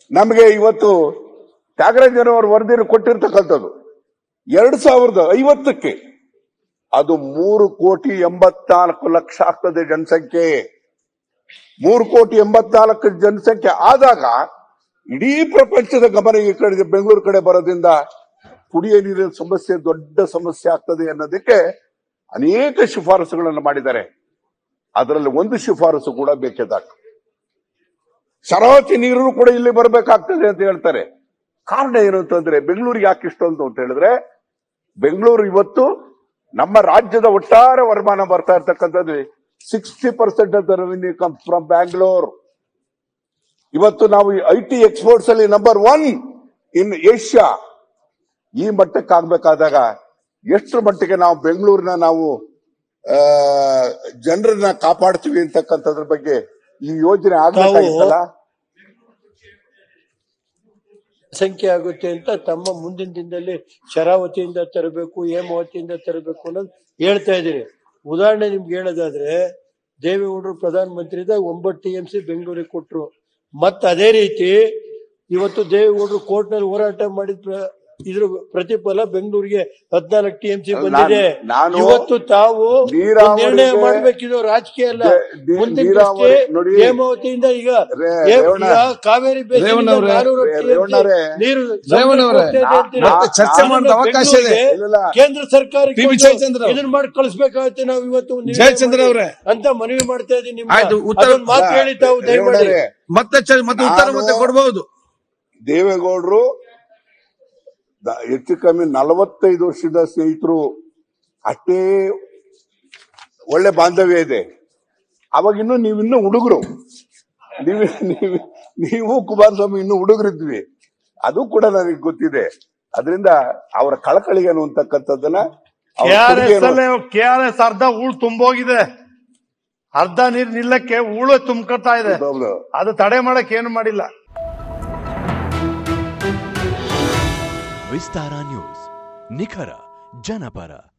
ನಮಗೆ ಇವತ್ತು ತ್ಯಾಗರಾಜನವರ ವರದಿಯನ್ನು ಕೊಟ್ಟಿರ್ತಕ್ಕಂಥದ್ದು ಎರಡ್ ಸಾವಿರದ ಐವತ್ತಕ್ಕೆ ಅದು ಮೂರು ಕೋಟಿ ಎಂಬತ್ನಾಲ್ಕು ಲಕ್ಷ ಆಗ್ತದೆ ಜನಸಂಖ್ಯೆ ಮೂರು ಕೋಟಿ ಎಂಬತ್ನಾಲ್ಕು ಜನಸಂಖ್ಯೆ ಆದಾಗ ಇಡೀ ಪ್ರಪಂಚದ ಗಮನ ಈ ಕಡೆ ಬೆಂಗಳೂರು ಕಡೆ ಬರೋದ್ರಿಂದ ಕುಡಿಯ ನೀರಿನ ಸಮಸ್ಯೆ ದೊಡ್ಡ ಸಮಸ್ಯೆ ಆಗ್ತದೆ ಅನ್ನೋದಕ್ಕೆ ಅನೇಕ ಶಿಫಾರಸುಗಳನ್ನು ಮಾಡಿದ್ದಾರೆ ಅದರಲ್ಲಿ ಒಂದು ಶಿಫಾರಸು ಕೂಡ ಬೇಕೆದಾಟು ಶರಾವತಿ ನೀರು ಕೂಡ ಇಲ್ಲಿ ಬರಬೇಕಾಗ್ತದೆ ಅಂತ ಹೇಳ್ತಾರೆ ಕಾರಣ ಏನು ಅಂತಂದ್ರೆ ಬೆಂಗಳೂರಿಗೆ ಯಾಕೆ ಇಷ್ಟೊಂದು ಅಂತ ಹೇಳಿದ್ರೆ ಬೆಂಗಳೂರು ಇವತ್ತು ನಮ್ಮ ರಾಜ್ಯದ ಒಟ್ಟಾರೆ ವರಮಾನ ಬರ್ತಾ ಇರ್ತಕ್ಕಂಥದ್ದು sixty percent of the revenue come from Bangalore ಇವತ್ತು ನಾವು ಐ ಟಿ ಎಕ್ಸ್ಪೋರ್ಟ್ಸ್ ಅಲ್ಲಿ ನಂಬರ್ ಒನ್ ಇನ್ ಏಷ್ಯಾ ಈ ಮಟ್ಟಕ್ಕೆ ಆಗ್ಬೇಕಾದಾಗ ಎಷ್ಟು ಮಟ್ಟಿಗೆ ನಾವು ಬೆಂಗಳೂರಿನ ನಾವು ಆ, ಜನರನ್ನ ಕಾಪಾಡ್ತೀವಿ ಅಂತಕ್ಕಂಥದ್ರ ಬಗ್ಗೆ ಈ ಯೋಜನೆ ಆಗ್ಬೇಕಾಗಿತ್ತಲ್ಲ ಸಂಖ್ಯೆ ಆಗುತ್ತೆ ಅಂತ ತಮ್ಮ ಮುಂದಿನ ದಿನದಲ್ಲಿ ಶರಾವತಿಯಿಂದ ತರಬೇಕು ಹೇಮಾವತಿಯಿಂದ ತರಬೇಕು ಅನ್ನೋದು ಹೇಳ್ತಾ ಇದ್ದೀರಿ ಉದಾಹರಣೆ ನಿಮ್ಗೆ ಹೇಳೋದಾದ್ರೆ ದೇವೇಗೌಡರು ಪ್ರಧಾನ ಮಂತ್ರಿ ಇದ್ದಾಗ ಒಂಬತ್ತು ಟಿ ಎಂ ಸಿ ಬೆಂಗಳೂರಿಗೆ ಕೊಟ್ರು ಮತ್ತ ಅದೇ ರೀತಿ ಇವತ್ತು ದೇವೇಗೌಡರು ಕೋರ್ಟ್ ನಲ್ಲಿ ಹೋರಾಟ ಮಾಡಿದ ಪ್ರ- ಇದ್ರ ಪ್ರತಿಫಲ ಬೆಂಗಳೂರಿಗೆ ಹದಿನಾಲ್ಕು ಟಿ ಎಂ ಸಿ ಬಂದಿದೆ ನಾನು ಇವತ್ತು ತಾವು ಒಂದ್ ನೀರಾವರಿಗೆ- ನಿರ್ಣಯ ಮಾಡ್ಬೇಕಿದು ರಾಜಕೀಯ ಅಲ್ಲ ದೇ- ದೇ- ಮುಂದಿನ ನೀರಾವರಿ ದೃಷ್ಟಿ ನೋಡಿ. ಹೇಮಾವತಿಯಿಂದ ಈಗ ರೇ- ಹೇ- ರೇವಣ್ಣ. ಈಗ ಕಾವೇರಿ ಬೇಸಿಗೆಯಿಂದ ರೇವಣ್ಣವ್ರೆ, ನಾನೂರು ರೇ- TMC ರೇವಣ್ಣವ್ರೆ. ನೀರು ರೇವಣ್ಣವ್ರೆ, ಸಮುದ್ರಕ್ಕೆ ಹೋಗ್ತಾ ಇದೆ ಅಂತೀರ. ನಾ- ಚರ್ಚೆ ಅದನ್ನ ಮಾಡೋದು ಅವಕಾಶ ಇದೆ. ಬೆಂಗಳೂರಿಗೆ ಇಲ್ಲ. ಕೇಂದ್ರ ಸರ್ಕಾರ ಟಿ ವಿ ಜಯಚಂದ್ರ ಅವ್ರು. ಇದನ್ನ ಮಾಡಿ ಕಳಿಸ್ಬೇಕಾಗುತ್ತೆ ನಾವು ಇವತ್ತು ನಿರ್ಣಯ ಜಯಚಂದ್ರ ಮಾಡಿ ಅವ್ರೆ. ಅಂತ ಮನವಿ ಮಾಡ್ತಾ ಇದೀನಿ ನಿಮ್ಗೆ. ಆಯ್ತು, ಉತ್ತರ- ಅದೊಂದ್ ಮಾತು ಹೇಳಿ ತಾವು ದಯಮಾಡಿ ರೇವಣ್ಣರೇ, ಮತ್ತೆ ಚ- ಮತ್ತೆ ಉತ್ತರ ನಾನು- ಮತ್ತೆ ಕೊಡಬಹುದು ದೇವೇಗೌಡರು ದ- ಹೆಚ್ಚು ಕಮ್ಮಿ ನಲವತ್ತೈದು ವರ್ಷದ ಸ್ನೇಹಿತರು ಅಷ್ಟೇ ಒಳ್ಳೆ ಬಾಂಧವ್ಯ ಇದೆ ಅವಾಗ ಇನ್ನು ನೀವಿನ್ನೂ ಹುಡುಗರು ನೀವು ನೀವು ನೀವು ಕುಮಾರಸ್ವಾಮಿ ಇನ್ನು ಹುಡುಗರಿದ್ವಿ ಅದು ಕೂಡ ನನಗೆ ಗೊತ್ತಿದೆ ಅದರಿಂದ ಅವರ ಕಳಕಳಿ ಏನು ಅಂತಕ್ಕಂಥದ್ದನ್ನ ಅವ್ರ ಕೊಡುಗೆ ಏನು- ಕೆ ಆರ್ ಎಸ್ ಅರ್ಧ ಹೂಳು ತುಂಬೋಗಿದೆ ಅರ್ಧ ನೀರ್ ನಿಲ್ಲಕ್ಕೆ ಹೂಳು ತುಂಬ್ಕೊತಾ ಇದೆ ಹೌದು. ಅದು ತಡೆ ಮಾಡಕ್ ಏನು ಮಾಡಿಲ್ಲ ವಿಸ್ತಾರ ನ್ಯೂಸ್ ನಿಖರ ಜನಪರ